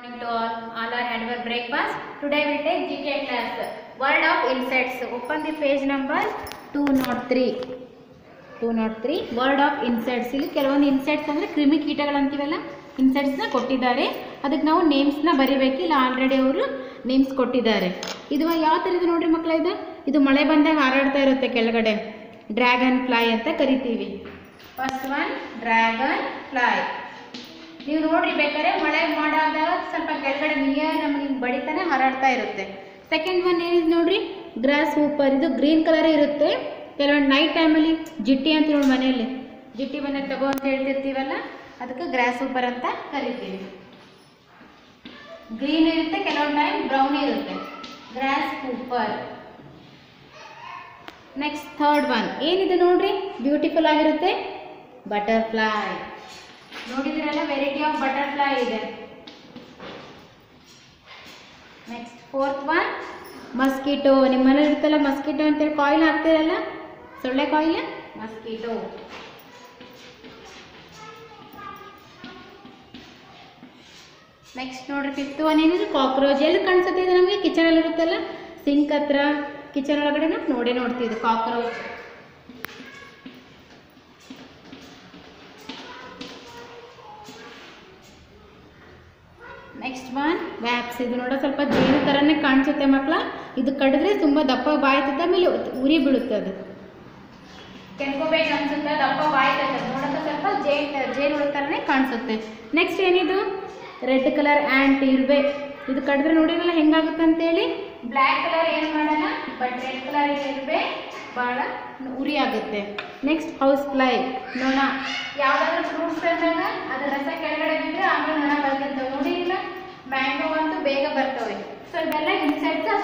morning to all. All are had your breakfast. Today we take GK class. Word of insects. Open the page number 203. 203 word of insects ಇಲ್ಲಿ ಕೆಲವೊಂದು insets ಅಂದರೆ ಕ್ರಿಮಿ ಕೀಟಗಳಂತೀವಲ್ಲ ಇನ್ಸೆಟ್ಸ್ನ ಕೊಟ್ಟಿದ್ದಾರೆ ಅದಕ್ಕೆ ನಾವು ನೇಮ್ಸ್ನ ಬರಿಬೇಕು ಇಲ್ಲ ಆಲ್ರೆಡಿ ಅವರು ನೇಮ್ಸ್ ಕೊಟ್ಟಿದ್ದಾರೆ ಇದು ಯಾವ ಥರ ಇದೆ ನೋಡ್ರಿ ಮಕ್ಕಳ ಇದು ಇದು ಮಳೆ ಬಂದಾಗ ಹಾರಾಡ್ತಾ ಇರುತ್ತೆ ಕೆಳಗಡೆ ಡ್ರ್ಯಾಗನ್ ಫ್ಲೈ ಅಂತ ಕರಿತೀವಿ ಫಸ್ಟ್ ಒನ್ ಡ್ರ್ಯಾಗನ್ ಫ್ಲೈ ನೀವು ನೋಡ್ರಿ ಬೇಕಾದ್ರೆ ಮಳೆ ಮಾಡಾದಾಗ ಸ್ವಲ್ಪ ಕೆಳಗಡೆ ನಿಯರ್ ನಮಗೆ ಬಡಿತಾನೆ ಹಾರಾಡ್ತಾ ಇರುತ್ತೆ ಸೆಕೆಂಡ್ ಒನ್ ಏನಿದೆ ನೋಡ್ರಿ ಗ್ರಾಸ್ ಸೂಪರ್ ಇದು ಗ್ರೀನ್ ಕಲರ್ ಇರುತ್ತೆ ಕೆಲವೊಂದು ನೈಟ್ ಟೈಮಲ್ಲಿ ಜಿಟ್ಟಿ ಅಂತ ನೋಡಿ ಮನೆಯಲ್ಲಿ ಜಿಟ್ಟಿ ಮನೆ ತಗೋ ಅಂತ ಹೇಳ್ತಿರ್ತೀವಲ್ಲ ಅದಕ್ಕೆ ಗ್ರಾಸ್ ಸೂಪರ್ ಅಂತ ಕರಿತೀವಿ ಗ್ರೀನ್ ಇರುತ್ತೆ ಕೆಲವೊಂದು ಟೈಮ್ ಬ್ರೌನ್ ಇರುತ್ತೆ grasshopper next third one ಏನಿದೆ ನೋಡ್ರಿ ಬ್ಯೂಟಿಫುಲ್ ಆಗಿರುತ್ತೆ ಬಟರ್ಫ್ಲೈ ನೋಡಿದಿರಲ್ಲ ವೆರೈಟಿ ಆಫ್ ಬಟರ್ಫ್ಲೈ ಇದೆ ನೆಕ್ಸ್ಟ್ ಫೋರ್ತ್ ಒನ್ ಮಸ್ಕಿಟೋ ನಿಮ್ಮ ಮನೇಲಿ ಇರುತ್ತಲ್ಲ ಮಸ್ಕಿಟೋ ಅಂತೇಳಿ ಕಾಯಿಲ್ ಹಾಕ್ತಿರಲ್ಲ ಸೊಳ್ಳೆ ಕಾಯಿಲ್ ಮಸ್ಕಿಟೋ ನೆಕ್ಸ್ಟ್ ನೋಡ್ರಿ ಫಿಫ್ತ್ ಒನ್ ಏನಿದೆ ಕಾಕ್ರೋಚ್ ಎಲ್ಲಿ ಕಾಣಿಸುತ್ತೆ ಇದು ನಮಗೆ ಕಿಚನಲ್ಲಿ ಇರುತ್ತಲ್ಲ ಸಿಂಕ್ ಹತ್ರ ಕಿಚನ್ ಒಳಗಡೆ ನಾವು ನೋಡೇ ನೋಡ್ತೀವಿ ಕಾಕ್ರೋಚ್ ನೆಕ್ಸ್ಟ್ ಒನ್ ವ್ಯಾಪ್ಸ್ ಇದು ನೋಡೋ ಸ್ವಲ್ಪ ಜೇನು ಥರನೇ ಕಾಣಿಸುತ್ತೆ ಮಕ್ಕಳ ಇದು ಕಡಿದ್ರೆ ತುಂಬ ದಪ್ಪ ಬಾಯ್ತದೆ ಆಮೇಲೆ ಉರಿ ಬೀಳುತ್ತೆ ಅದು ಕೆಂಕೋಬೇಕು ಅನ್ಸುತ್ತೆ ದಪ್ಪ ಬಾಯ್ತದೆ ನೋಡೋಕೆ ಸ್ವಲ್ಪ ಜೇನು ಜೇನು ಥರನೇ ಕಾಣಿಸುತ್ತೆ ನೆಕ್ಸ್ಟ್ ಏನಿದು ರೆಡ್ ಕಲರ್ ಆ್ಯಂಟ್ ಇರುವೆ ಇದು ಕಡಿದ್ರೆ ನೋಡಿರಲ್ಲ ಹೆಂಗಾಗುತ್ತೆ ಅಂತೇಳಿ ಬ್ಲ್ಯಾಕ್ ಕಲರ್ ಏನು ಮಾಡಲ್ಲ ಬಟ್ ರೆಡ್ ಕಲರ್ ಇರುವೆ ಭಾಳ ಉರಿ ಆಗುತ್ತೆ ನೆಕ್ಸ್ಟ್ ಹೌಸ್ ಫ್ಲೈ ನೊಣ ಯಾವುದಾದ್ರೂ ಫ್ರೂಟ್ಸ್ ತಂದಾಗ ಅದ್ರ ರಸ ಕೆಳಗಡೆ ಬಿದ್ದರೆ ಆಮೇಲೆ ನೊಣ ಬರ್ತದೆ ನೋಡಿರಲ್ಲ ಮ್ಯಾಂಗೋ ಅಂತೂ ಬೇಗ ಬರ್ತವೆ ಸೊ ಇದೆಲ್ಲ ಇನ್ಸೆಕ್ಟ್ಸ್